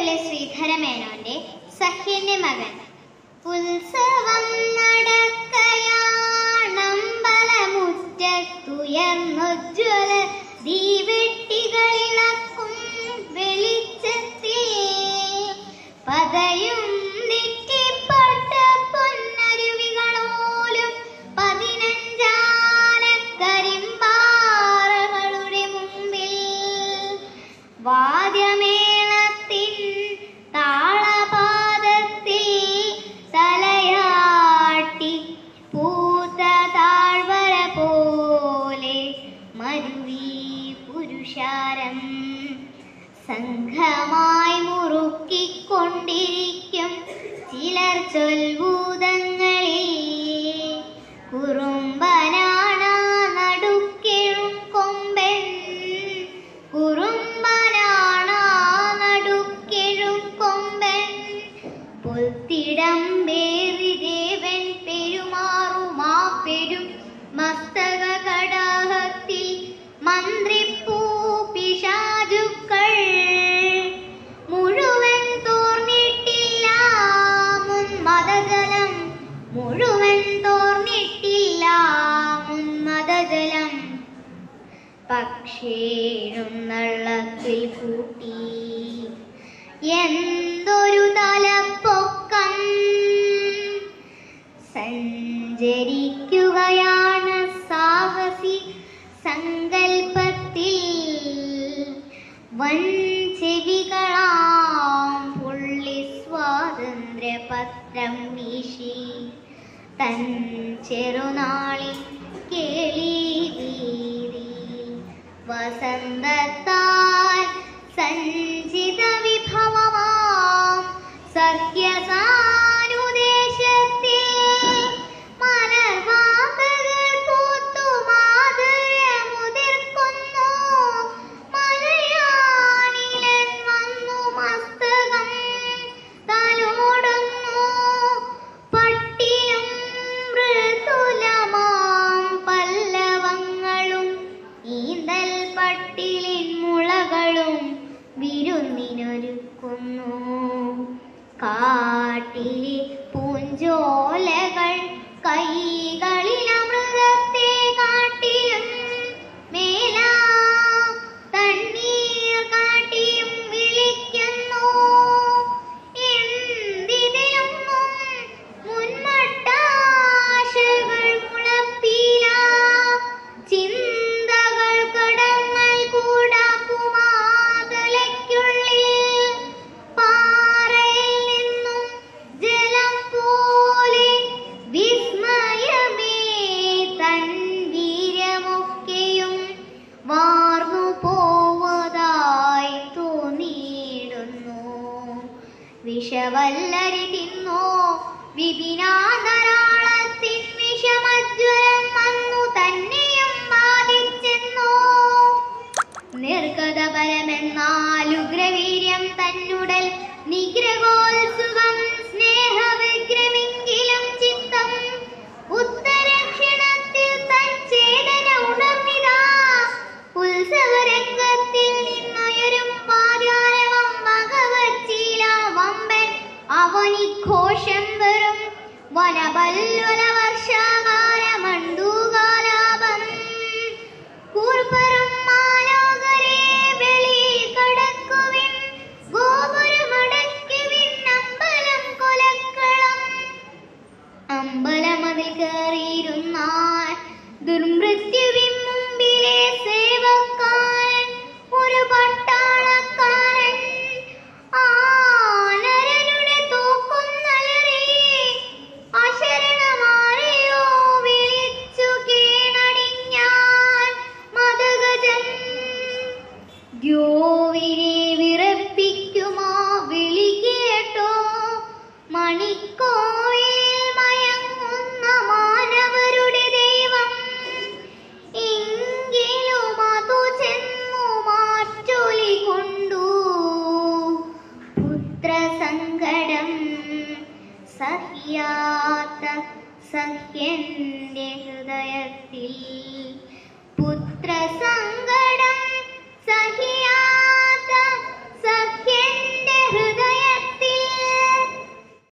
വടക്കപ്പള്ളി ശ്രീധരമേനോന്റെ സഹ്യന്റെ മകൻ ഉത്സവം നടക്കയാണമ്പലമുറ്റത്തുയർന്നൊജ്വല ദീവെട്ടികളിളക്കും വെളിച്ചത്തിൽ പതയും നെറ്റിപ്പട്ട പൊന്നരുവികളോലും പതിനഞ്ചാന കരിമ്പാറകളുടെ മുമ്പിൽ വാദ്യമേളത്തിൻ താളപാദത്തിൽ തലയാട്ടി പൂത്ത താഴ്വര പോലെ മരുവി പുരുഷാരം സംഘമായി മുറുക്കിക്കൊണ്ടിരിക്കും ചിലർ ചൊൽഭൂതങ്ങളിൽ കുറുമ്പനാണ നടുക്കിഴും കൊമ്പൻ കുറുമ്പനാണ നടുക്കിഴും കൊമ്പൻ പുൽത്തിടം പേറി ദേവൻ പെരുമാറുമാ പെരും മസ്തക കടാഹത്തിൽ മന്ത്രിപ്പൂ പിശാചുക്കൾ മുഴുവൻ തോർന്നിട്ടില്ല മുൻമതജലം മുഴുവൻ തോർന്നിട്ടില്ല മുൻമതജലം പക്ഷേഴുന്നള്ളത്തിൽ കൂട്ടി എന്തൊരു തലപ്പൊക്കം സഞ്ചരിക്കുകയാണ് സാഹസി സങ്കൽപ്പത്തിൽ വൻ ചെവികളാം പുള്ളി സ്വാതന്ത്ര്യ പത്രം വീശി തൻ ചെറുനാളിൽ കേളി വീതി വസന്തത്താൽ സഞ്ചിത വിഭവമാം സഖ്യസാനുദേശത്തിൽ മലർവാകകൾ പൂത്തു മാധുര്യമുതിർക്കുന്നു മലയാനിലൻ വന്നു മസ്തകം തലോടുന്നു പട്ടിയും മൃദുലമാം പല്ലവങ്ങളും ഈന്തൽ പട്ടിലിൻ മുളകളും വിരുന്നിനൊരുക്കുന്നു കാട്ടിലെ പൂഞ്ചോലകൾ കൈകളിൽ അമൃതത്തെ കാട്ടിലും മേലാ തണ്ണീർ കാട്ടിയും വിളിക്കുന്നു എന്തിതിലൊന്നും മുൻമട്ടാശകൾ മുളപ്പീല ചിന്തകൾ കടങ്ങൾ കൂടാക്കുമാതലയ്ക്കുള്ളിൽ പാറയിൽ നിന്നും ജലം പോലെ വിസ്മയമേ തൻ വീര്യമൊക്കെയും വാർന്നു പോവതായി തോന്നിയിടുന്നു വിഷവല്ലരി തിന്നോ വിപിനാന്തരാളത്തിൻ വിഷമജ്വരം വന്നു തന്നെയും ബാധിച്ചെന്നോ നിർഗത പരമെന്നാലുഗ്രവീര്യം തന്നുടൽ നിഗ്രഹോത്സുകം സ്നേഹവിഗ്രമെങ്കിലും ചിത്തം ഉത്തരക്ഷണത്തിൽ തൻ ചേതന ഉണർന്നിതാ ഉത്സവരംഗത്തിൽ നിന്നുയരും പാതാരവം ഭഗവച്ചീല വമ്പൻ അവനിഘോഷം വെറും വനബല്വല വർഷാകാരമണ്ടൂകാലാപം കൂർപ്പറും മാലോകരെ വെളിയിൽ കടക്കുവിൻ ഗോപുരമടക്കുവിൻ അമ്പലം കൊലക്കളം അമ്പലമതിൽ കയറിയിരുന്നാൽ ദുർമൃത്യുവിൻ മുമ്പിലെ സേവക്കാരൻ ഒരു പട്ടാളക്കാരൻ ആനരനുടെ തോക്കുന്നലറി അശരണമാരെയോ വിളിച്ചു കീണടിഞ്ഞാൽ മതഗജൻ ദ്യോവിനെ വിറപ്പിക്കുമാ വിളി കേട്ടോ മണിക്കോയിലിൽ മയങ്ങുന്ന മാനവരുടെ ദൈവം എങ്കിലും അതു ചെന്നു മാറ്റൊലി കൊണ്ടു പുത്രസങ്കടം സഹ്യാത്ത സഹ്യന്റെ ഹൃദയത്തിൽ പുത്രസങ്കടം സഹിയാ